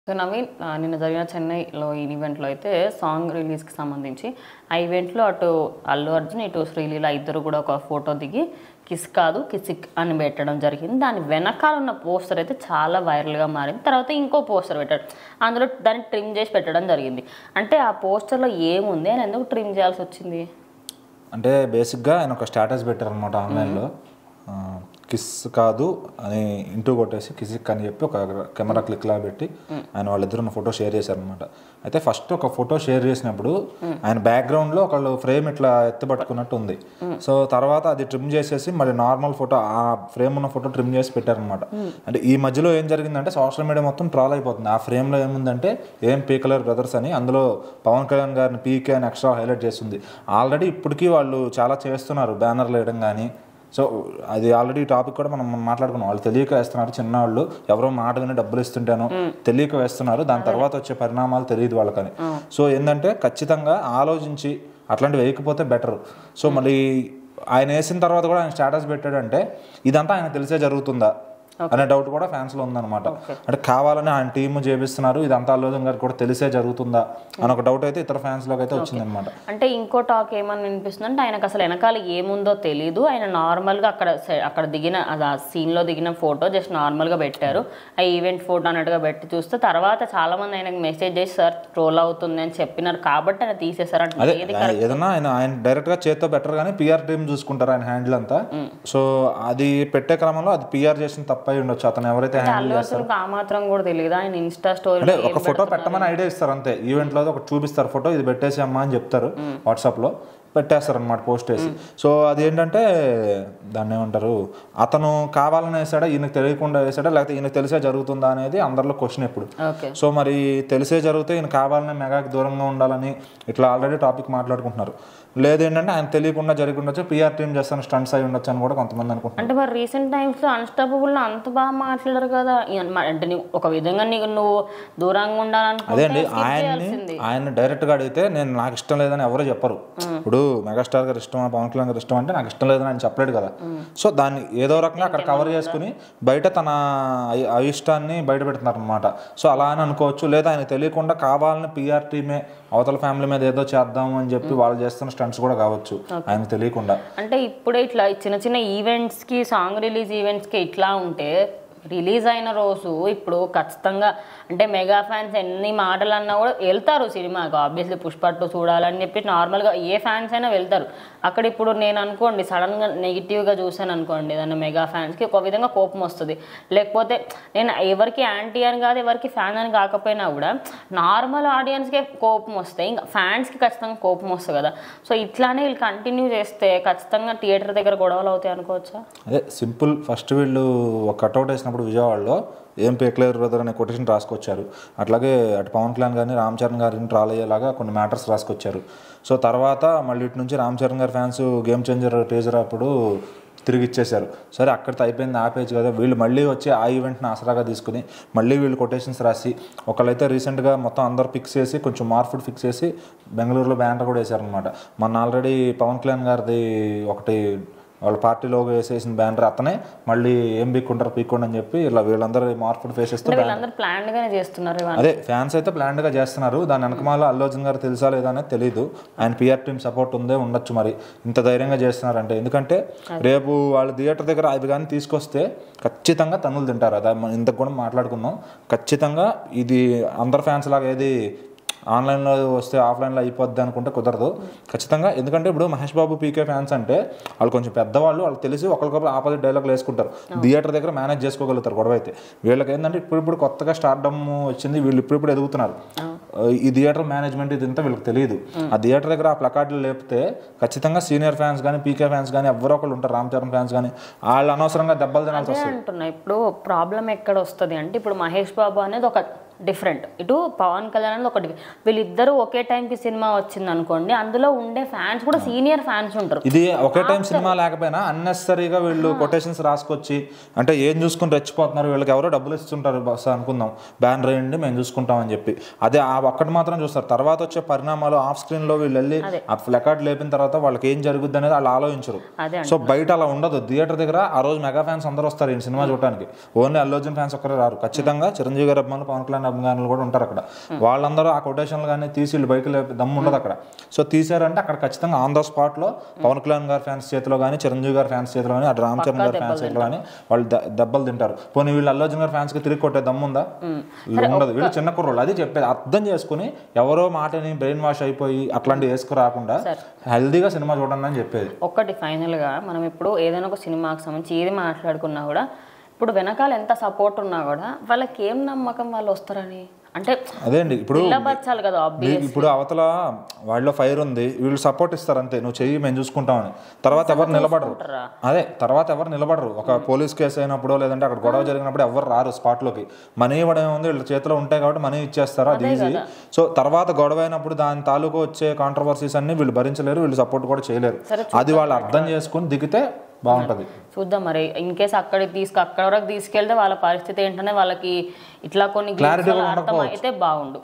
So Naveen ఆ, నిన్న జరిగిన చెన్నైలో ఈ ఈవెంట్లో అయితే సాంగ్ రిలీజ్కి సంబంధించి ఆ ఈవెంట్లో అటు అల్లు అర్జున్ ఇటు శ్రీలీల ఇద్దరు కూడా ఒక ఫోటో దిగి కిస్ కాదు కిసిక్ అని పెట్టడం జరిగింది దాని వెనకాల ఉన్న పోస్టర్ అయితే చాలా వైరల్గా మారింది తర్వాత ఇంకో పోస్టర్ పెట్టాడు అందులో దాన్ని ట్రిమ్ చేసి పెట్టడం జరిగింది అంటే ఆ పోస్టర్లో ఏముంది అని ఎందుకు ట్రిమ్ చేయాల్సి వచ్చింది అంటే బేసిక్గా ఆయన ఒక స్టేటస్ పెట్టారనమాట ఆన్లైన్లో ఆ, కిస్ కాదు అని ఇంటూ కొట్టేసి కిసిక్ అని చెప్పి ఒక కెమెరా క్లిక్ లా పెట్టి ఆయన వాళ్ళిద్దరు ఉన్న ఫోటో షేర్ చేశారనమాట అయితే ఫస్ట్ ఒక ఫోటో షేర్ చేసినప్పుడు ఆయన బ్యాక్గ్రౌండ్లో ఒకళ్ళు ఫ్రేమ్ ఇట్లా ఎత్తుపట్టుకున్నట్టు ఉంది సో తర్వాత అది ట్రిమ్ చేసేసి మళ్ళీ నార్మల్ ఫోటో ఆ ఫ్రేమ్ ఉన్న ఫోటో ట్రిమ్ చేసి పెట్టారనమాట అంటే ఈ మధ్యలో ఏం జరిగిందంటే సోషల్ మీడియా మొత్తం ట్రాల్ అయిపోతుంది ఆ ఫ్రేమ్లో ఏముందంటే ఏం పీకలర్ బ్రదర్స్ అని అందులో పవన్ కళ్యాణ్ గారిని పీకే అని ఎక్స్ట్రా హైలైట్ చేస్తుంది ఆల్రెడీ ఇప్పటికీ వాళ్ళు చాలా చేస్తున్నారు బ్యానర్లు వేయడం కానీ సో అది ఆల్రెడీ టాపిక్ కూడా మనం మాట్లాడుకున్నాం వాళ్ళు తెలియక వేస్తున్నారు చిన్నవాళ్ళు ఎవరో మాట విని డబ్బులు ఇస్తుంటాను తెలియక వేస్తున్నారు దాని తర్వాత వచ్చే పరిణామాలు తెలియదు వాళ్ళకని సో ఏంటంటే ఖచ్చితంగా ఆలోచించి అట్లాంటివి వేయకపోతే బెటర్ సో మళ్ళీ ఆయన వేసిన తర్వాత కూడా ఆయన స్టేటస్ పెట్టాడంటే ఇదంతా ఆయన తెలిసే జరుగుతుందా అనే డౌట్ కూడా ఫ్యాన్స్ లో ఉందన్నమాట అంటే కావాలని ఆయన టీమ్ చేపిస్తున్నారు ఇదంతా అల్లు అర్జున్ గారికి కూడా తెలిసే జరుగుతుందా అని ఒక డౌట్ అయితే ఇతర ఫ్యాన్స్ లోకి అయితే వచ్చిందనమాట అంటే ఇంకో టాక్ ఏమని వినిపిస్తుంది అంటే ఆయనకు అసలు వెనకాల ఏముందో తెలీదు ఆయన నార్మల్గా అక్కడ సె- అక్కడ దిగిన అది ఆ సీన్లో దిగిన ఫోటో జస్ట్ నార్మల్గా పెట్టారు ఆ ఈవెంట్ ఫోటో అన్నట్టుగా పెట్టి చూస్తే తర్వాత చాలా మంది ఆయనకు మెసేజ్ చేసి సార్ ట్రోల్ అవుతుంది అని చెప్పినారు కాబట్టి ఆయన తీసేశారు అంటే అదే ఏది ఆయన ఏదన్నా ఆయన ఆయన డైరెక్ట్ గా చేత్తో బెటర్ కానీ పిఆర్ టీం చూసుకుంటారు ఆయన హ్యాండిల్ అంతా సో అది పెట్టే క్రమంలో అది పిఆర్ చేసిన తప్పై ఉండొచ్చు అతను ఎవరైతే హ్యాండిల్ అల్లు అర్జున్కి ఆ మాత్రం కూడా తెలియదు ఆయన ఇన్స్టా స్టోరీ అంటే ఒక ఫోటో పెట్టమని ఐడియా ఇస్తారు అంతే ఈవెంట్ లో ఒక చూపిస్తారు ఫోటో ఇది పెట్టేసి అమ్మా అని చెప్తారు వాట్సాప్ లో పెట్టేస్తారు అనమాట పోస్ట్ వేసి సో అది ఏంటంటే దాన్ని ఏమంటారు అతను కావాలని వేసాడా ఈయనకు తెలియకుండా వేసాడా లేకపోతే ఈయనకు తెలిసే జరుగుతుందా అనేది అందరిలో క్వశ్చన్ ఎప్పుడు ఓకే సో మరి తెలిసే జరిగితే ఈయన కావాలని మెగాకి దూరంగా ఉండాలని ఇట్లా ఆల్రెడీ టాపిక్ మాట్లాడుకుంటున్నారు లేదేంటంటే ఆయన తెలియకుండా జరిగి ఉండొచ్చు పిఆర్ టీం చేస్తాను స్టంట్స్ అయి ఉండొచ్చు అని కూడా కొంతమంది అనుకుంటున్నారు అంటే మరి రీసెంట్ టైమ్స్లో అన్స్టాపబుల్ అంత బాగా మాట్లాడరు కదా ఈ- మ- అంటే నీకు ఒక విధంగా నీకు నువ్వు దూరంగా అదే ఉండాలనుకుంటే అండి skip ఆయన్ని చేయాల్సింది. ఆయన డైరెక్ట్ గా అడిగితే నేను నాకు ఇష్టం లేదని ఎవరు చెప్పరు ఇప్పుడు మెగాస్టార్ గారు ఇష్టమా పవన్ కళ్యాణ్ గారు ఇష్టం అంటే నాకు ఇష్టం లేదని ఆయన చెప్పలేడు కదా సో దాన్ని ఏదో రకంగా అక్కడ కవర్ చేసుకుని బయట తన అయి- అయిష్టాన్ని బయట పెడుతున్నారు అనమాట సో అలా అని అనుకోవచ్చు లేదా ఆయన తెలియకుండా కావాలని పిఆర్ టీమే అవతల ఫ్యామిలీ మీద ఏదో చేద్దాం అని చెప్పి వాళ్ళు చేస్తున్న స్టంట్స్ కూడా కావచ్చు ఆయన తెలియకుండా అంటే ఇప్పుడే ఇట్లా చిన్న చిన్న ఈవెంట్స్కి సాంగ్ రిలీజ్ ఈవెంట్స్కి ఇట్లా ఉంటే రిలీజ్ అయిన రోజు ఇప్పుడు ఖచ్చితంగా అంటే మెగా ఫ్యాన్స్ ఎన్ని మాటలు అన్నా కూడా వెళ్తారు సినిమాకి ఆబ్వియస్లీ పుష్ప టూ చూడాలని చెప్పి నార్మల్గా ఏ ఫ్యాన్స్ అయినా వెళ్తారు అక్కడ ఇప్పుడు నేను అనుకోండి సడన్గా నెగిటివ్గా చూసాను అనుకోండి ఏదన్నా మెగా ఫ్యాన్స్కి ఒక విధంగా కోపం వస్తుంది లేకపోతే నేను ఎవరికి యాంటీ అని కాదు ఎవరికి ఫ్యాన్ అని కాకపోయినా కూడా నార్మల్ ఆడియన్స్కే కోపం వస్తాయి ఇంకా ఫ్యాన్స్కి ఖచ్చితంగా కోపం వస్తుంది కదా సో ఇట్లానే వీళ్ళు కంటిన్యూ చేస్తే ఖచ్చితంగా థియేటర్ దగ్గర గొడవలు అవుతాయి అనుకోవచ్చా అదే సింపుల్ ఫస్ట్ వీళ్ళు ఒక కట్అవుట్ వేసినప్పుడు విజయవాడలో ఏం పేక్లేరు బ్రదర్ అనే కొటేషన్ రాసుకొచ్చారు అట్లాగే అటు పవన్ కళ్యాణ్ గారిని రామ్ చరణ్ గారిని ట్రాల్ అయ్యేలాగా కొన్ని మ్యాటర్స్ రాసుకొచ్చారు సో తర్వాత మళ్ళీ ఇటు నుంచి రామ్ చరణ్ గారి ఫ్యాన్స్ గేమ్ చేంజర్ టీజర్ అప్పుడు తిరిగి ఇచ్చేశారు సరే అక్కడితో అయిపోయింది ఆపేజ్ కదా వీళ్ళు మళ్ళీ వచ్చి ఆ ఈవెంట్ని ఆసరాగా తీసుకుని మళ్ళీ వీళ్ళు కొటేషన్స్ రాసి ఒకళ్ళైతే రీసెంట్గా మొత్తం అందరు ఫిక్స్ చేసి కొంచెం మార్ఫుడ్ ఫిక్స్ చేసి బెంగళూరులో బ్యానర్ కూడా వేశారనమాట మొన్న ఆల్రెడీ పవన్ కళ్యాణ్ గారిది ఒకటి వాళ్ళ పార్టీలో వేసేసిన బ్యానర్ అతనే మళ్ళీ ఏం పీక్కుంటారు పీక్కోండి అని చెప్పి ఇలా వీళ్ళందరూ మార్ఫుడ్ ఫేసెస్తో అంటే వీళ్ళందరూ planned గానే చేస్తున్నారు ఇవన్నీ అదే ఫ్యాన్స్ అయితే ప్లాన్డ్ గా చేస్తున్నారు దాని వెనకమాల అల్లు అర్జున్ గారు తెలుసా లేదా అనేది తెలియదు ఆయన పిఆర్ టీమ్ సపోర్ట్ ఉందే ఉండొచ్చు మరి ఇంత ధైర్యంగా చేస్తున్నారంటే ఎందుకంటే రేపు వాళ్ళు థియేటర్ దగ్గర అది కానీ తీసుకొస్తే ఖచ్చితంగా తన్నులు తింటారు అది మనం ఇంతకు కూడా మాట్లాడుకున్నాం ఖచ్చితంగా ఇది అందరు ఫ్యాన్స్ లాగా ఏది ఆన్లైన్లో వస్తే ఆఫ్లైన్లో అయిపోద్ది అనుకుంటే కుదరదు ఖచ్చితంగా ఎందుకంటే ఇప్పుడు మహేష్ బాబు పీకే ఫ్యాన్స్ అంటే వాళ్ళు కొంచెం పెద్దవాళ్ళు వాళ్ళకి తెలిసి ఒకరికొకరు ఆపోజిట్ డైలాగ్లు వేసుకుంటారు థియేటర్ దగ్గర మేనేజ్ చేసుకోగలుగుతారు గొడవ అయితే వీళ్ళకి ఏంటంటే ఇప్పుడు ఇప్పుడు కొత్తగా స్టార్డమ్ వచ్చింది వీళ్ళు ఇప్పుడు ఇప్పుడు ఎదుగుతున్నారు ఈ థియేటర్ మేనేజ్మెంట్ ఇది ఇంత వీళ్ళకి తెలియదు ఆ థియేటర్ దగ్గర ఆ ప్లకార్డులు లేపితే ఖచ్చితంగా సీనియర్ ఫ్యాన్స్ కానీ పీకే ఫ్యాన్స్ కానీ ఎవరో ఒకళ్ళు ఉంటారు రామ్ చరణ్ ఫ్యాన్స్ కానీ వాళ్ళు అనవసరంగా దెబ్బలు తినాల్సి అదే వస్తుంది అంటున్నా ఇప్పుడు ప్రాబ్లం ఎక్కడ వస్తుంది అంటే ఇప్పుడు మహేష్ బాబు అనేది ఒక డిఫరెంట్ ఇటు పవన్ కళ్యాణ్ అనేది ఒకటి వీళ్ళిద్దరూ ఒకే టైంకి సినిమా వచ్చింది అనుకోండి అందులో ఉండే ఫ్యాన్స్ కూడా సీనియర్ ఫ్యాన్స్ ఉంటారు ఇది ఒకే టైం సినిమా లేకపోయినా అన్నెసరీగా వీళ్ళు కొటేషన్స్ రాసుకొచ్చి అంటే ఏం చూసుకుని రెచ్చిపోతున్నారు వీళ్ళకి ఎవరో డబ్బులు ఇస్తుంటారు బస్ అనుకుందాం బ్యాన్ రేయండి మేము చూసుకుంటాం అని చెప్పి అదే ఆ ఒక్కటి మాత్రం చూస్తారు తర్వాత వచ్చే పరిణామాలు ఆఫ్ స్క్రీన్ లో వీళ్ళు వెళ్ళి ఆ ఫ్లెకార్డ్ లేపిన తర్వాత వాళ్ళకి ఏం జరుగుద్ది అనేది వాళ్ళు ఆలోచించరు అదే సో బయట అలా ఉండదు థియేటర్ దగ్గర ఆ రోజు మెగా ఫ్యాన్స్ అందరూ వస్తారు ఈ సినిమా చూడడానికి ఓన్లీ అల్లు అర్జున్ ఫ్యాన్స్ ఒక్కరే రారు ఖచ్చితంగా చిరంజీవి గారి అభిమానులు పవన్ కళ్యాణ్ అభిమానులు కూడా ఉంటారు అక్కడ వాళ్ళందరూ ఆ కొటేషన్లు కానీ తీసి వీళ్ళు బైక్ దమ్ము ఉండదు అక్కడ సో తీసారంటే అక్కడ ఖచ్చితంగా ఆన్ ద స్పాట్ లో పవన్ కళ్యాణ్ గారి ఫ్యాన్స్ చేతిలో కానీ చిరంజీవి గారి ఫ్యాన్స్ చేతిలో కానీ అటు రామ్ చరణ్ గారి ఫ్యాన్స్ చేతిలో కానీ వాళ్ళు ద- దెబ్బలు తింటారు పోనీ వీళ్ళు అల్లు అర్జున్ గారి ఫ్యాన్స్ కి తిరిగి కొట్టే దమ్ము ఉందా వీళ్ళు ఉండదు వీళ్ళు చిన్న కుర్రోళ్ళు అది చెప్పేది అర్థం చేసుకుని ఎవరో మాటని బ్రెయిన్ వాష్ అయిపోయి అట్లాంటివి వేసుకురాకుండా హెల్దీగా సినిమా చూడండి అని చెప్పేది ఒక్కటి ఫైనల్గా మనం ఇప్పుడు ఏదైనా ఒక సినిమాకి సంబంధించి ఏది మాట్లాడుకున్నా కూడా ఇప్పుడు వెనకాల ఎంత సపోర్ట్ ఉన్నా కూడా వాళ్ళకి ఏం నమ్మకం వాళ్ళు వస్తారని అంటే అదే అండి ఇప్పుడు నిలబచ్చాలి కదా obvious. మీ- ఇప్పుడు అవతల వాళ్ళలో ఫైర్ ఉంది వీళ్ళు సపోర్ట్ ఇస్తారు అంతే నువ్వు చెయ్యి మేము చూసుకుంటామని తర్వాత ఎవరు నిలబడరు అదే తర్వాత ఎవరు నిలబడరు ఒక పోలీస్ కేసు అయినప్పుడు లేదంటే అక్కడ గొడవ జరిగినప్పుడు ఎవరు రారు స్పాట్ లోకి మనీ ఇవ్వడం ఉంది వీళ్ళ చేతిలో ఉంటాయి కాబట్టి మనీ ఇచ్చేస్తారు అది ఈజీ సో తర్వాత గొడవ అయినప్పుడు దాని తాలూకు వచ్చే కాంట్రవర్సీస్ అన్ని వీళ్ళు భరించలేరు వీళ్ళు సపోర్ట్ కూడా చేయలేరు అది వాళ్ళు అర్థం చేసుకుని దిగితే బాగుంటది చూద్దాం మరి ఇన్ కేసు అక్కడికి తీసుకు అక్కడ వరకు తీసుకెళ్తే వాళ్ళ పరిస్థితి ఏంటనే వాళ్ళకి ఇట్లా కొన్ని Clarity glimpses కూడా అర్థం అయితే బాగుండు